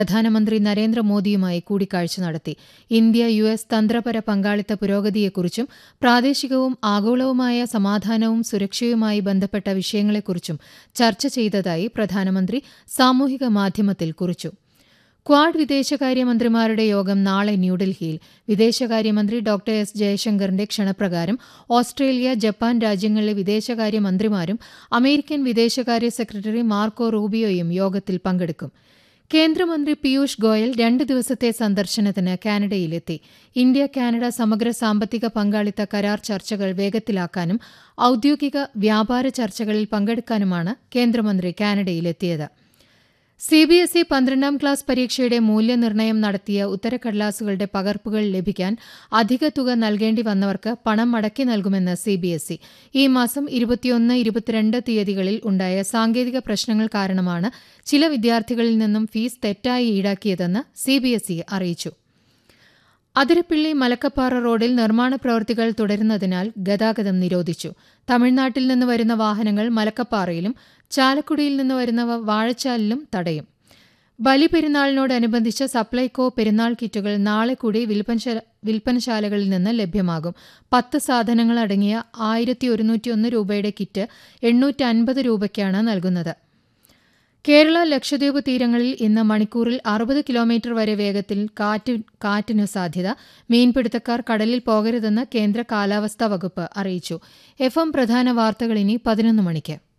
പ്രധാനമന്ത്രി നരേന്ദ്രമോദിയുമായി കൂടിക്കാഴ്ച നടത്തി ഇന്ത്യ യു എസ് തന്ത്രപര പങ്കാളിത്ത പുരോഗതിയെക്കുറിച്ചും പ്രാദേശികവും ആഗോളവുമായ സമാധാനവും സുരക്ഷയുമായി ബന്ധപ്പെട്ട വിഷയങ്ങളെക്കുറിച്ചും ചർച്ച ചെയ്തതായി പ്രധാനമന്ത്രി സാമൂഹിക മാധ്യമത്തിൽ കുറിച്ചു ക്വാഡ് വിദേശകാര്യമന്ത്രിമാരുടെ യോഗം നാളെ ന്യൂഡൽഹിയിൽ വിദേശകാര്യമന്ത്രി ഡോക്ടർ എസ് ജയശങ്കറിന്റെ ക്ഷണപ്രകാരം ഓസ്ട്രേലിയ ജപ്പാൻ രാജ്യങ്ങളിലെ വിദേശകാര്യമന്ത്രിമാരും അമേരിക്കൻ വിദേശകാര്യ സെക്രട്ടറി മാർക്കോ റൂബിയോയും യോഗത്തിൽ പങ്കെടുക്കും കേന്ദ്രമന്ത്രി പീയൂഷ് ഗോയൽ രണ്ട് ദിവസത്തെ സന്ദർശനത്തിന് കാനഡയിലെത്തി ഇന്ത്യ കാനഡ സമഗ്ര സാമ്പത്തിക പങ്കാളിത്ത കരാർ ചർച്ചകൾ വേഗത്തിലാക്കാനും ഔദ്യോഗിക വ്യാപാര ചർച്ചകളിൽ പങ്കെടുക്കാനുമാണ് കേന്ദ്രമന്ത്രി കാനഡയിലെത്തിയത് സി ബി എസ് ഇ പന്ത്രണ്ടാം ക്ലാസ് പരീക്ഷയുടെ മൂല്യനിർണ്ണയം നടത്തിയ ഉത്തരക്കടലാസുകളുടെ പകർപ്പുകൾ ലഭിക്കാൻ അധിക തുക നൽകേണ്ടി വന്നവർക്ക് പണം മടക്കി നൽകുമെന്ന് സി ബി എസ് ഇ ഈ മാസം ഇരുപത്തിയൊന്ന് ഇരുപത്തിരണ്ട് തീയതികളിൽ ഉണ്ടായ സാങ്കേതിക പ്രശ്നങ്ങൾ കാരണമാണ് ചില വിദ്യാർത്ഥികളിൽ നിന്നും ഫീസ് തെറ്റായി ഈടാക്കിയതെന്ന് സി ബി എസ് ഇ അറിയിച്ചു അതിരപ്പിള്ളി മലക്കപ്പാറ റോഡിൽ നിർമ്മാണ പ്രവൃത്തികൾ തുടരുന്നതിനാൽ ഗതാഗതം നിരോധിച്ചു തമിഴ്നാട്ടിൽ നിന്ന് വരുന്ന വാഹനങ്ങൾ മലക്കപ്പാറയിലും ചാലക്കുടിയിൽ നിന്ന് വരുന്നവ വാഴച്ചാലിലും തടയും ബലിപെരുന്നാളിനോടനുബന്ധിച്ച് സപ്ലൈകോ പെരുന്നാൾ കിറ്റുകൾ നാളെ കൂടി വിൽപ്പനശാലകളിൽ നിന്ന് ലഭ്യമാകും പത്ത് സാധനങ്ങൾ അടങ്ങിയ ആയിരത്തി ഒരുന്നൂറ്റിയൊന്ന് രൂപയുടെ കിറ്റ് എണ്ണൂറ്റി അൻപത് രൂപയ്ക്കാണ് നൽകുന്നത് കേരള ലക്ഷദ്വീപ് തീരങ്ങളിൽ ഇന്ന് മണിക്കൂറിൽ അറുപത് കിലോമീറ്റർ വരെ വേഗത്തിൽ കാറ്റ് കാറ്റിനു സാധ്യത മീൻപിടുത്തക്കാർ കടലിൽ പോകരുതെന്ന് കേന്ദ്ര കാലാവസ്ഥാ വകുപ്പ് അറിയിച്ചു എഫ് എം പ്രധാന വാർത്തകൾ ഇനി പതിനൊന്ന് മണിക്ക്